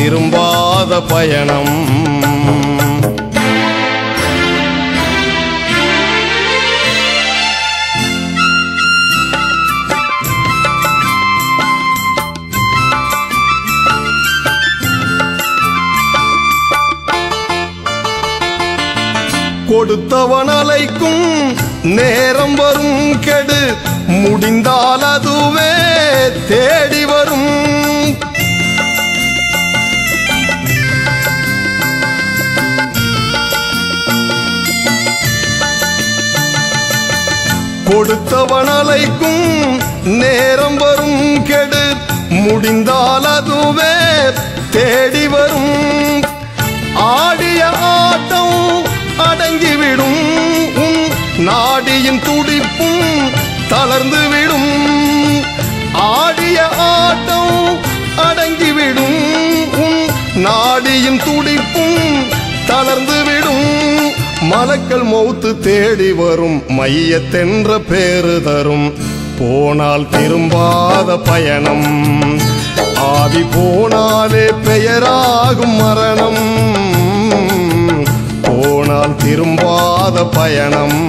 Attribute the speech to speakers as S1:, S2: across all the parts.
S1: திரும்பாத பயணம் கொடுத்தவன் அலைக்கும் நேரம் வரும் கெடு முடிந்தால் அதுவே தேடி வரும் கொடுத்தவன் அலைக்கும் நேரம் வரும் கெடு முடிந்தால் அதுவே தேடி வரும் ஆடிய ஆட்டம் அடங்கிவிடும் உன் நாடியின் துடிப்பும் தளர்ந்து விடும் ஆடிய ஆட்டம் அடங்கிவிடும் உன் நாடியின் துடிப்பும் தளர்ந்து விடும் மலக்கள் மௌத்து தேடி வரும் மையத்தென்ற பேரு தரும் போனால் திரும்பாத பயணம் ஆவி போனாலே பெயராகும் மரணம் போனால் திரும்பாத பயணம்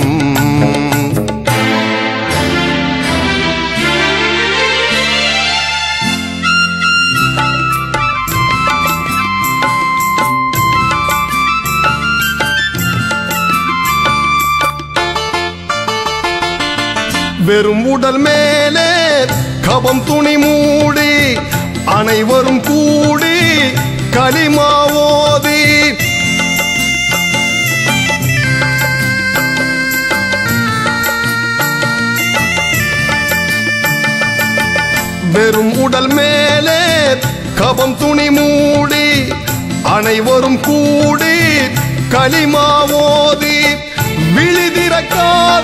S1: வெறும் உடல் மேலே கபம் துணி மூடி அனைவரும் கூடி களிமா ஓதி வெறும் உடல் மேலே கபம் துணி மூடி அனைவரும் கூடி களிமா ஓதி விழிதிறக்கா